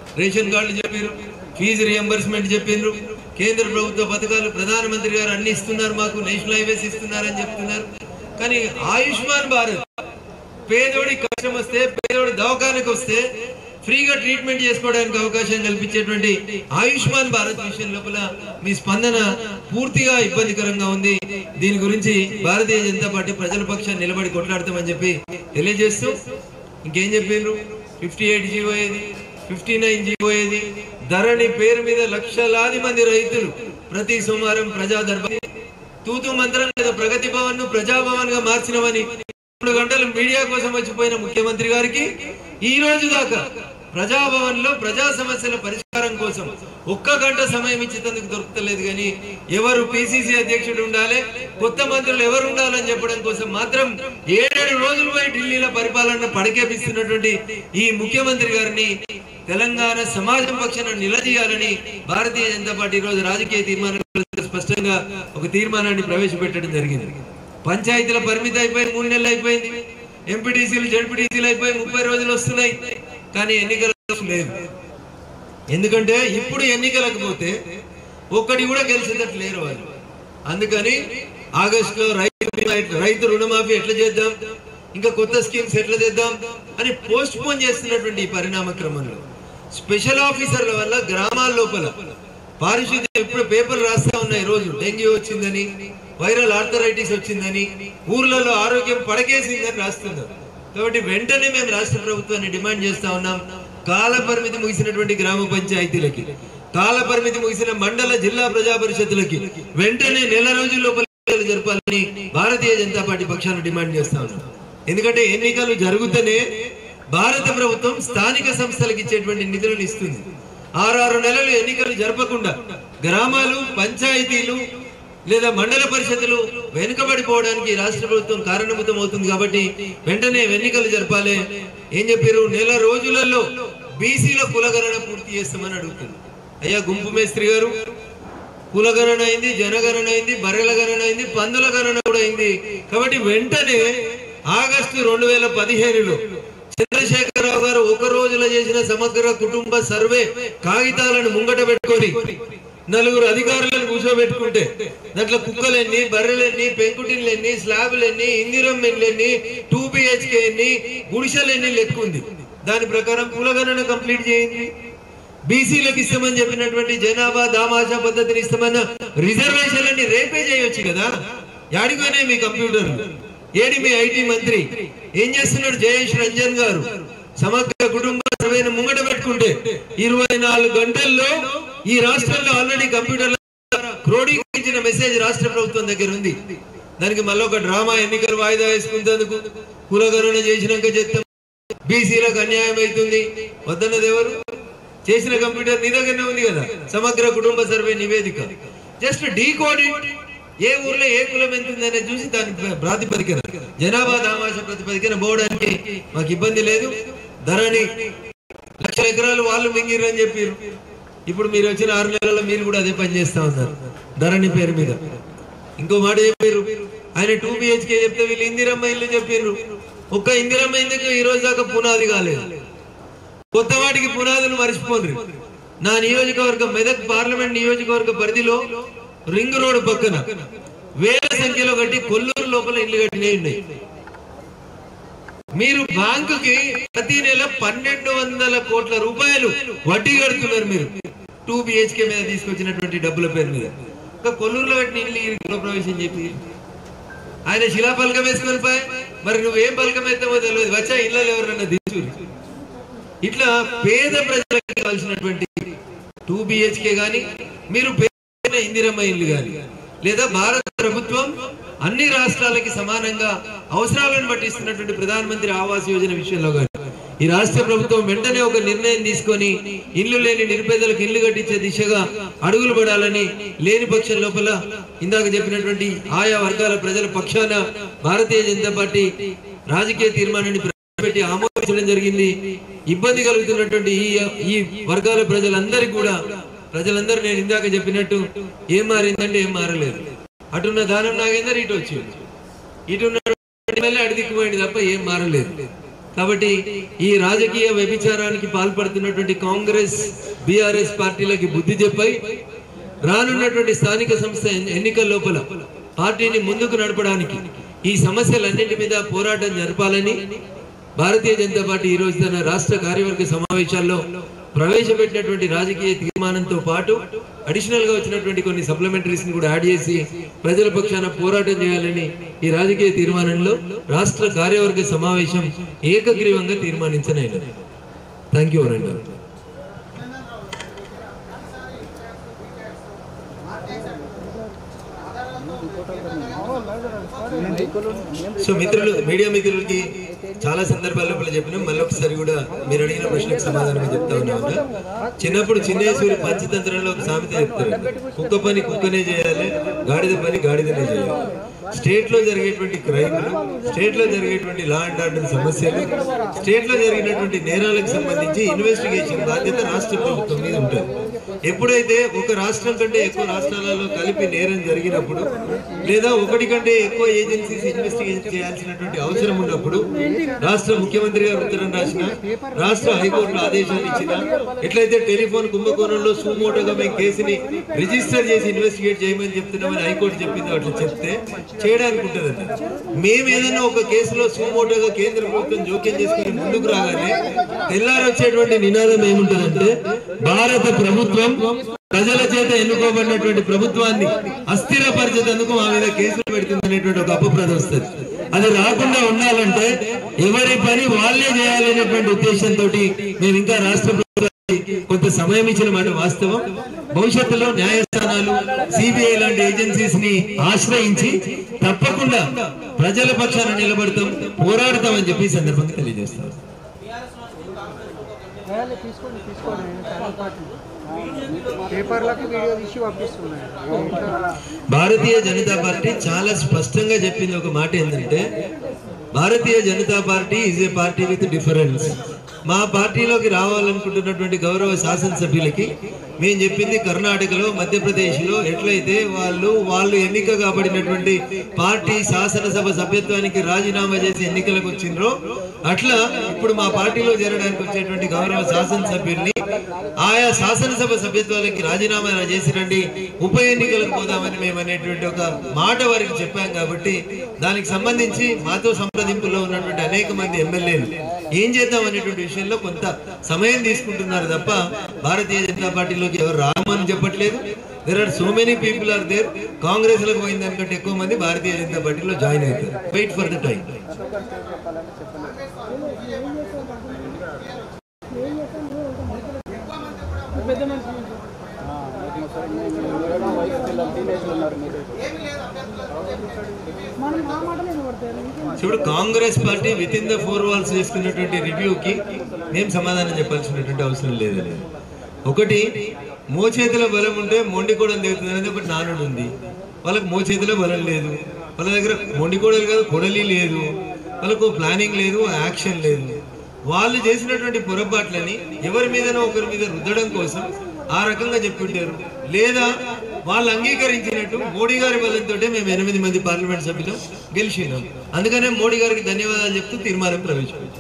ration కార్డులు చెప్పారు fee reimbursement చెప్పిండ్రు కేంద్ర ప్రభుత్వ పథకాలు ప్రధానమంత్రి గారు అన్ని ఇస్తున్నారు మాకు నేషనల్ హైవేస్ ఇస్తున్నారని చెప్తున్నారు కానీ ఆయుష్మాన్ భారత్ పేదోడి కష్టం వస్తే పేదోడి దవాఖానకు వస్తే ఫ్రీగా ట్రీట్మెంట్ చేసుకోవడానికి అవకాశం కల్పించేటువంటి ఆయుష్మాన్ భారత్ విషయం లోపల మీ స్పందన పూర్తిగా ఇబ్బందికరంగా ఉంది దీని గురించి భారతీయ జనతా పార్టీ ప్రజల పక్షాన్ని నిలబడి కొట్లాడతామని చెప్పి తెలియజేస్తూ ఇంకేం చెప్పిండ్రు ఫిఫ్టీ ఎయిట్ జీవో ఏది ఫిఫ్టీ నైన్ జీవో ఏది ధరణి పేరు మీద లక్షలాది మంది రైతులు ప్రతి సోమవారం ప్రజా దర్బార్ తూతు మంత్రం లేదా ప్రగతి భవన్ ను ప్రజాభవన్ గా మార్చినవని మూడు గంటలు మీడియా కోసం వచ్చిపోయిన ముఖ్యమంత్రి గారికి ఈ రోజు దాకా ప్రజాభవన్ లో ప్రజా సమస్యల పరిష్కారం కోసం ఒక్క గంట సమయం ఇచ్చేందుకు దొరుకుతలేదు కానీ ఎవరు పిసిసి అధ్యక్షుడు ఉండాలి కొత్త మంత్రులు ఎవరు ఉండాలని చెప్పడం కోసం మాత్రం ఏడేడు రోజులు పోయి ఢిల్లీలో పరిపాలన పడకేపిస్తున్నటువంటి ఈ ముఖ్యమంత్రి గారిని తెలంగాణ సమాజం పక్షాన నిలదీయాలని భారతీయ జనతా పార్టీ ఈ రోజు రాజకీయ తీర్మానం స్పష్టంగా ఒక తీర్మానాన్ని ప్రవేశపెట్టడం జరిగింది పంచాయతీల పరిమితి అయిపోయి మూడు నెలలు అయిపోయింది ఎంపీటీసీలు జడ్పీటీసీలు అయిపోయి ముప్పై రోజులు వస్తున్నాయి కానీ ఎన్నికల లేదు ఎందుకంటే ఇప్పుడు ఎన్నికలకు పోతే ఒక్కటి కూడా గెలిచేటట్టు లేరు వాళ్ళు అందుకని ఆగస్టులో రైతు బీమా- రైతు రుణమాఫీ ఎట్లా చేద్దాం ఇంకా కొత్త స్కీమ్స్ ఎట్లా చేద్దాం అని పోస్ట్ పోన్ చేస్తున్నటువంటి ఈ పరిణామ క్రమంలో స్పెషల్ ఆఫీసర్ల వల్ల గ్రామాల లోపల పారిశుద్ధ్యం ఇప్పుడు పేపర్లు రాస్తా ఉన్నాయి రోజు డెంగ్యూ వచ్చిందని వైరల్ ఆర్థరైటిస్ వచ్చిందని ఊర్లలో ఆరోగ్యం పడకేసిందని రాస్తున్నారు కాబట్టి వెంటనే మేము రాష్ట్ర ప్రభుత్వాన్ని డిమాండ్ చేస్తా ఉన్నాం కాల పరిమితి ముగిసినటువంటి గ్రామ పంచాయతీలకి కాల పరిమితి ముగిసిన మండల జిల్లా ప్రజా పరిషత్తులకి వెంటనే నెల రోజుల లోపల ఎన్నికలు జరపాలని భారతీయ జనతా పార్టీ పక్షాన డిమాండ్ చేస్తా ఉన్నాం ఎందుకంటే ఎన్నికలు జరుగుతూనే భారత ప్రభుత్వం స్థానిక సంస్థలకు ఇచ్చేటువంటి నిధులను ఇస్తుంది ఆరారు నెలలు ఎన్నికలు జరపకుండా గ్రామాలు పంచాయతీలు లేదా మండల పరిషత్తులు వెనుకబడిపోవడానికి రాష్ట్ర ప్రభుత్వం కారణభూతం అవుతుంది కాబట్టి వెంటనే ఎన్నికలు జరపాలి ఏం చెప్పారు నెల రోజులలో బీసీల కులగణన పూర్తి చేస్తామని అడుగుతుంది అయ్యా గుంపు మేస్త్రి గారు కులగణన అయింది జనగణన అయింది బర్రెల గణన అయింది పందుల గణన కూడా అయింది కాబట్టి వెంటనే ఆగస్టు రెండు వేల పదిహేనులో చంద్రశేఖరరావు గారు ఒక రోజులో చేసిన సమగ్ర కుటుంబ సర్వే కాగితాలను ముంగట పెట్టుకొని నలుగురు అధికారులను కూర్చోబెట్టుకుంటే దాంట్లో కుక్కలెన్ని బర్రెలెన్ని పెంకుటిన్లెన్ని స్లాబులెన్ని ఇందిరమ్మెన్లెన్ని టూ బిహెచ్కే ఎన్ని గుడిసెలెన్ని లెక్క ఉంది దాని ప్రకారం కులగణన కంప్లీట్ చేయండి బీసీలకు ఇస్తామని చెప్పినటువంటి జనాభా దామాషా పద్ధతిని ఇస్తామన్న రిజర్వేషన్లన్నీ రేపే చేయొచ్చు కదా యాడిపోయినాయి మీ కంప్యూటర్ ఏడి మీ ఐటీ మంత్రి ఏం చేస్తున్నాడు జయేష్ రంజన్ గారు సమగ్ర కుటుంబ సర్వేను ముంగట పెట్టుకుంటే ఇరవై నాలుగు గంటల్లో ఈ రాష్ట్రంలో ఆల్రెడీ కంప్యూటర్ క్రోడీకరించిన మెసేజ్ రాష్ట్ర ప్రభుత్వం దగ్గర ఉంది దానికి మళ్ళీ ఒక డ్రామా ఎన్నికలు వాయిదా వేసుకుంటేందుకు కులగణన చేసినాక చెప్తాం బీసీలకు అన్యాయం అవుతుంది వద్దన్నది ఎవరు చేసిన కంప్యూటర్ నీ దగ్గరనే ఉంది కదా సమగ్ర కుటుంబ సర్వే నివేదిక జస్ట్ డీ ఏ ఊర్లో ఏ కులం ఎంత ఉంది అనేది చూసి దాని ప్రాతిపదికన జనాభా దామాష ప్రాతిపదికన పోవడానికి మాకు ఇబ్బంది లేదు ధరని లక్షల ఎకరాలు వాళ్ళు మింగిర్రు అని చెప్పారు ఇప్పుడు మీరు వచ్చిన ఆరు నెలల్లో మీరు కూడా అదే పని చేస్తా ఉన్నారు ధరణి పేరు మీద ఇంకో మాట చెప్పారు ఆయన టూ బిహెచ్కే చెప్తే వీళ్ళు ఇందిరమ్మ ఇల్లు చెప్పారు ఒక్క ఇందిరమ్మ ఇందుకు ఈ రోజు దాకా పునాది కాలేదు కొత్త వాటికి పునాదులు మర్చిపోండి నా నియోజకవర్గం మెదక్ పార్లమెంట్ నియోజకవర్గ పరిధిలో రింగ్ రోడ్ పక్కన వేల సంఖ్యలో కట్టి కొల్లూరు లోపల ఇల్లు కట్టినవి ఉన్నాయి మీరు బ్యాంకుకి ప్రతి నెల పన్నెండు వందల కోట్ల రూపాయలు వడ్డీ కడుతున్నారు మీరు టూ బిహెచ్కే మీద తీసుకొచ్చినటువంటి డబ్బుల పేరు మీద ఇంకా కొల్లూరులో కట్టిన ఇల్లు ఈ గృహప్రవేశం చెప్పి ఆయన శిలా పలకం వేసుకొని పోయి మరి నువ్వేం పలకం ఎత్తావో తెలియదు వచ్చా ఇళ్ళలో ఎవరన్నా దించు ఇట్లా పేద ప్రజలకు కావాల్సినటువంటి టూ బిహెచ్కే గాని మీరు పేద ఇందిరమ్మ ఇల్లు గాని లేదా భారత ప్రభుత్వం అన్ని రాష్ట్రాలకి సమానంగా అవసరాలను బట్టి ఇస్తున్నటువంటి ప్రధానమంత్రి ఆవాస్ యోజన విషయంలో గాని ఈ రాష్ట్ర ప్రభుత్వం వెంటనే ఒక నిర్ణయం తీసుకొని ఇల్లు లేని నిరుపేదలకు ఇల్లు కట్టించే దిశగా అడుగులు పడాలని లేని పక్షం లోపల ఇందాక చెప్పినటువంటి ఆయా వర్గాల ప్రజల పక్షాన భారతీయ జనతా పార్టీ రాజకీయ తీర్మానాన్ని పెట్టి ఆమోదించడం జరిగింది ఇబ్బంది కలుగుతున్నటువంటి ఈ ఈ వర్గాల ప్రజలందరికీ కూడా ప్రజలందరూ నేను ఇందాక చెప్పినట్టు ఏం మారిందంటే ఏం మారలేదు అటున్న దానం నాగేందర్ ఇటు వచ్చి ఇటున్న అడిదిక్కుపోయింది తప్ప ఏం మారలేదు కాబట్టి ఈ రాజకీయ వ్యభిచారానికి పాల్పడుతున్నటువంటి కాంగ్రెస్ బీఆర్ఎస్ పార్టీలకి బుద్ధి చెప్పై రానున్నటువంటి స్థానిక సంస్థ ఎన్ని- ఎన్నికల లోపల పార్టీని ముందుకు నడపడానికి ఈ సమస్యలన్నింటి మీద పోరాటం జరపాలని భారతీయ జనతా పార్టీ ఈ రోజు తన రాష్ట్ర కార్యవర్గ సమావేశాల్లో ప్రవేశపెట్టినటువంటి రాజకీయ తీర్మానంతో పాటు అడిషనల్ గా వచ్చినటువంటి కొన్ని సప్లిమెంటరీస్ ని కూడా యాడ్ చేసి ప్రజల పక్షాన పోరాటం చేయాలని ఈ రాజకీయ తీర్మానంలో రాష్ట్ర కార్యవర్గ సమావేశం ఏకగ్రీవంగా తీర్మానించనైనది థ్యాంక్ యూ వరంగల్ సో మిత్రులు మీడియా మిత్రులకి చాలా సందర్భాల్లో కూడా చెప్పినాం మళ్ళీ ఒకసారి కూడా మీరు అడిగిన ప్రశ్నకు సమాధానం చెప్తా ఉన్నాను చిన్నప్పుడు చిన్నేశ్వరి పంచతంత్రంలో ఒక సామెత చెప్తారు కుక్క పని కుక్కనే చేయాలి గాడిద పని గాడిదనే చేయాలి స్టేట్ లో జరిగేటువంటి క్రైమ్లు స్టేట్ లో జరిగేటువంటి లా అండ్ ఆర్డర్ సమస్యలు స్టేట్ లో జరిగినటువంటి నేరాలకు సంబంధించి ఇన్వెస్టిగేషన్ బాధ్యత రాష్ట్ర ప్రభుత్వం మీద ఉంటుంది ఎప్పుడైతే ఒక రాష్ట్రం కంటే ఎక్కువ రాష్ట్రాలలో కలిపి నేరం జరిగినప్పుడు లేదా ఒకటి కంటే ఎక్కువ ఏజెన్సీస్ ఇన్వెస్టిగేషన్ చేయాల్సినటువంటి అవసరం ఉన్నప్పుడు రాష్ట్ర ముఖ్యమంత్రి గారు ఉత్తరం రాసిన రాష్ట్ర హైకోర్టులో ఆదేశాలు ఇచ్చిన ఎట్లయితే టెలిఫోన్ కుంభకోణంలో సుమోటోగా మేము కేసుని రిజిస్టర్ చేసి ఇన్వెస్టిగేట్ చేయమని చెప్తున్నామని హైకోర్టు చెప్పింది అట్లా చెప్తే చేయడానికి ఉంటుందండి మేము ఏదైనా ఒక కేసులో సుమోటోగా కేంద్ర ప్రభుత్వం జోక్యం చేసుకుని ముందుకు రాగానే తెల్లారి వచ్చేటువంటి నినాదం ఏముంటుందంటే భారత ప్రభుత్వం ప్రజల చేత ఎన్నుకోబడినటువంటి ప్రభుత్వాన్ని అస్థిరపరిచేందుకు మా మీద కేసులు పెడుతుంది అనేటువంటి ఒక అపప్రద వస్తుంది అది రాకుండా ఉండాలంటే ఎవరి పని వాళ్ళే చేయాలనేటువంటి ఉద్దేశంతో మేము ఇంకా రాష్ట్ర ప్రభుత్వానికి కొంత సమయం ఇచ్చిన మాట వాస్తవం భవిష్యత్తులో న్యాయస్థానాలు సిబిఐ లాంటి ఏజెన్సీస్ ని ఆశ్రయించి తప్పకుండా ప్రజల పక్షాన నిలబడతాం పోరాడతామని చెప్పి ఈ సందర్భంగా తెలియజేస్తాం వేయాలి, తీసుకోండి తీసుకోండి చాలా పార్టీ పేపర్లకు వీడియో తీసి పంపిస్తున్నాయి భారతీయ జనతా పార్టీ చాలా స్పష్టంగా చెప్పింది ఒక మాట ఏంటంటే Bharatiya Janata party is a party with difference మా పార్టీలోకి రావాలనుకుంటున్నటువంటి గౌరవ శాసనసభ్యులకి మేము చెప్పింది కర్ణాటకలో మధ్యప్రదేశ్లో ఎట్లయితే వాళ్ళు వాళ్ళు ఎన్నిక కాబడినటువంటి పార్టీ శాసనసభ సభ్యత్వానికి రాజీనామా చేసి ఎన్నికలకు వచ్చిండ్రో అట్లా ఇప్పుడు మా పార్టీలో చేరడానికి వచ్చేటువంటి గౌరవ శాసనసభ్యుల్ని ఆయా శాసనసభ సభ్యత్వాలకి రాజీనామా చేసిరండి ఉప ఎన్నికలకు పోదామని మేము అనేటువంటి ఒక మాట వారికి చెప్పాం కాబట్టి దానికి సంబంధించి మాతో సంప్రదింపులో ఉన్నటువంటి అనేక మంది ఎమ్మెల్యేలు ఏం చేద్దాం అనేటువంటి విషయంలో కొంత సమయం తీసుకుంటున్నారు తప్ప భారతీయ జనతా పార్టీలోకి ఎవరు రామని చెప్పట్లేదు there are so many people are there Congress లకు పోయిన దానికంటే ఎక్కువ మంది భారతీయ జనతా పార్టీలో జాయిన్ అవుతారు వెయిట్ ఫర్ ద టైం ఇప్పుడు Congress party with in the four walls చేసుకున్నటువంటి రివ్యూకి మేము సమాధానం చెప్పాల్సినటువంటి అవసరం లేదు లేదు ఒకటి మోచేతిలో బలం ఉంటే మొండి కూడా దిగుతుంది అనేది ఒకటి నానుడు ఉంది వాళ్ళకి మోచేతిలో బలం లేదు వాళ్ళ దగ్గర మొండి కూడలు కాదు కొడలి లేదు వాళ్ళకు ప్లానింగ్ లేదు యాక్షన్ లేదు వాళ్ళు చేసినటువంటి పొరపాట్లని ఎవరి మీదనో ఒకరి మీద రుద్దడం కోసం ఆ రకంగా చెప్పుంటారు లేదా వాళ్ళు అంగీకరించినట్టు మోడీ గారి బలంతో మేము ఎనిమిది మంది పార్లమెంట్ సభ్యులు గెలిచినాం అందుకనే మోడీ గారికి ధన్యవాదాలు చెప్తూ తీర్మానం ప్రవేశపెట్టాం